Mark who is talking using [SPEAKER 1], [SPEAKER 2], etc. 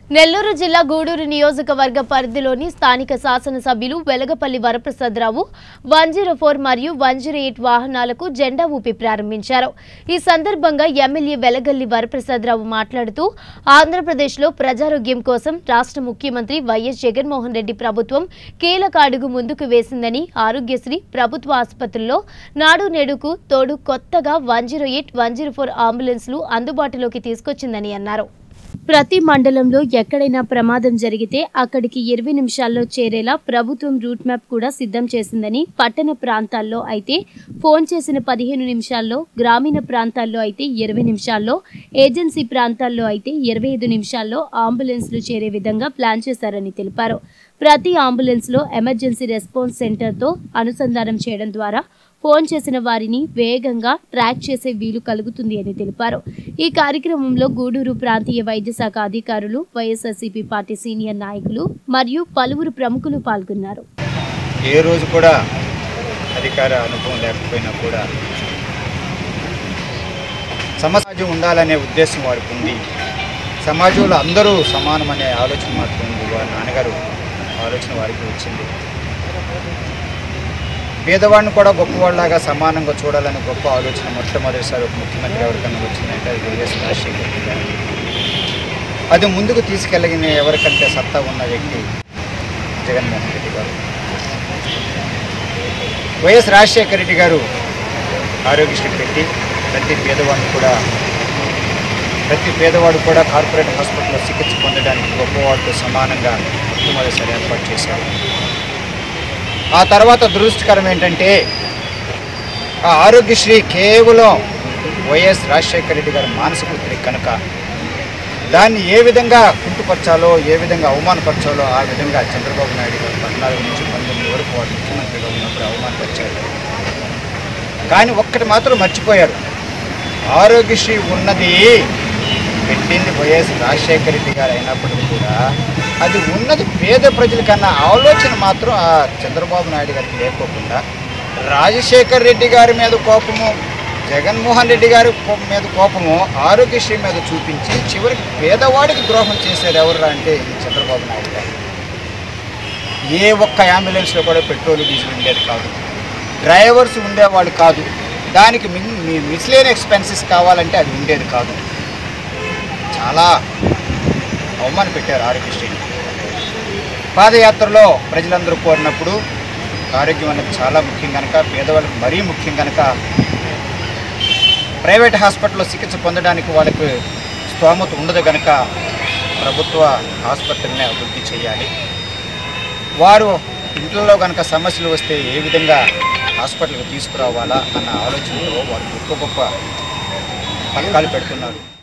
[SPEAKER 1] నెల్లూరు జిల్లా గూడూరు నియోజకవర్గ పరిధిలోని స్థానిక శాసనసభ్యులు Velagapalli Varaprasadarao one zero four మరియు వన్ జీరో ఎయిట్ వాహనాలకు జెండా ఊపి ప్రారంభించారు ఈ సందర్భంగా ఎమ్మెల్యే వెలగల్లి వరప్రసాదరావు మాట్లాడుతూ ఆంధ్రప్రదేశ్లో ప్రజారోగ్యం కోసం రాష్ట్ర ముఖ్యమంత్రి వైఎస్ జగన్మోహన్ రెడ్డి ప్రభుత్వం కీలక అడుగు ముందుకు వేసిందని ఆరోగ్యశ్రీ ప్రభుత్వ ఆసుపత్రుల్లో నాడు నేడుకు తోడు కొత్తగా one zero eight one zero four అంబులెన్స్లు అందుబాటులోకి తీసుకొచ్చిందని అన్నారు ప్రతి మండలంలో ఎక్కడైనా ప్రమాదం జరిగితే అక్కడికి ఇరవై నిమిషాల్లో చేరేలా ప్రభుత్వం రూట్ మ్యాప్ కూడా సిద్ధం చేసిందని పట్టణ ప్రాంతాల్లో అయితే ఫోన్ చేసిన పదిహేను నిమిషాల్లో గ్రామీణ ప్రాంతాల్లో అయితే ఇరవై నిమిషాల్లో ఏజెన్సీ ప్రాంతాల్లో అయితే ఇరవై ఐదు నిమిషాల్లో అంబులెన్స్లు చేరే విధంగా ప్లాన్ చేశారని తెలిపారు ప్రతి అంబులెన్స్లో ఎమర్జెన్సీ రెస్పాన్స్ సెంటర్తో అనుసంధానం చేయడం ద్వారా ఫోన్ చేసిన వారిని వేగంగా ట్రాక్ చేసే వీలు కలుగుతుంది అని తెలిపారు ఈ కార్యక్రమంలో గూడూరు ప్రాంతీయ వైద్య శాఖ అధికారులు వైఎస్ఆర్సీపీ పార్టీ సీనియర్ నాయకులు మరియు పలువురు ప్రముఖులు పాల్గొన్నారు
[SPEAKER 2] ఏ రోజు కూడా అధికార అనుభవం లేకపోయినా కూడా సమాజం ఉండాలనే ఉద్దేశం వారికి ఉంది సమాజంలో అందరూ సమానమనే ఆలోచన మాత్రం ఉంది వారి నాన్నగారు ఆలోచన వారికి వచ్చింది పేదవాడిని కూడా గొప్పవాళ్ళలాగా సమానంగా చూడాలనే గొప్ప ఆలోచన మొట్టమొదటిసారి ఒక ముఖ్యమంత్రి ఎవరికన్నా వచ్చిందంటే అది వైఎస్ రాజశేఖర రెడ్డి గారు అది ముందుకు తీసుకెళ్ళగిన ఎవరికంటే సత్తా ఉన్న వ్యక్తి జగన్మోహన్ రెడ్డి గారు వైఎస్ రాజశేఖర రెడ్డి గారు ఆరోగ్యశ్రీ పెట్టి ప్రతి పేదవాడిని కూడా ప్రతి పేదవాడు కూడా కార్పొరేట్ హాస్పిటల్లో చికిత్స పొందడానికి గొప్పవాడితో సమానంగా మొట్టమొదటిసారి ఏర్పాటు చేశారు ఆ తర్వాత దురదృష్టకరం ఏంటంటే ఆ ఆరోగ్యశ్రీ కేవలం వైఎస్ రాజశేఖర రెడ్డి గారి మానసపుత్రి కనుక దాన్ని ఏ విధంగా కుంటుపరచాలో ఏ విధంగా అవమానపరచాలో ఆ విధంగా చంద్రబాబు నాయుడు గారు పద్నాలుగు నుంచి పంతొమ్మిది వరకు వాడు ముఖ్యమంత్రిగా ఉన్నప్పుడు అవమానపరిచారు కానీ ఒక్కటి మాత్రం మర్చిపోయారు ఆరోగ్యశ్రీ ఉన్నది పెట్టింది వైఎస్ రాజశేఖర రెడ్డి గారు అయినప్పటికీ కూడా అది ఉన్నది పేద ప్రజల కన్నా ఆలోచన మాత్రం ఆ చంద్రబాబు నాయుడు గారికి లేకోకుండా రాజశేఖర్ రెడ్డి గారి మీద కోపము జగన్మోహన్ రెడ్డి గారి కో- మీద కోపము ఆరోగ్యశ్రీ మీద చూపించి చివరికి పేదవాడికి ద్రోహం చేశారు ఎవరు అంటే ఈ చంద్రబాబు నాయుడు గారు ఏ ఒక్క అంబులెన్స్లో కూడా పెట్రోల్ డీజిల్ ఉండేది కాదు డ్రైవర్స్ ఉండేవాళ్ళు కాదు దానికి మిస్లేని ఎక్స్పెన్సెస్ కావాలంటే అది ఉండేది కాదు చాలా అవమానం పెట్టారు ఆరోగ్యశ్రీని పాదయాత్రలో ప్రజలందరూ కోరినప్పుడు ఆరోగ్యం అనేది చాలా ముఖ్యం కనుక పేదవాళ్ళకి మరీ ముఖ్యం కనుక ప్రైవేట్ హాస్పిటల్లో చికిత్స పొందడానికి వాళ్ళకి స్తోమత ఉండదు కనుక ప్రభుత్వ ఆసుపత్రిని అభివృద్ధి చేయాలి వారు ఇంట్లో కనుక సమస్యలు వస్తే ఏ విధంగా హాస్పిటల్కి తీసుకురావాలా అన్న ఆలోచనలో వారు గొప్ప గొప్ప పథకాలు పెడుతున్నారు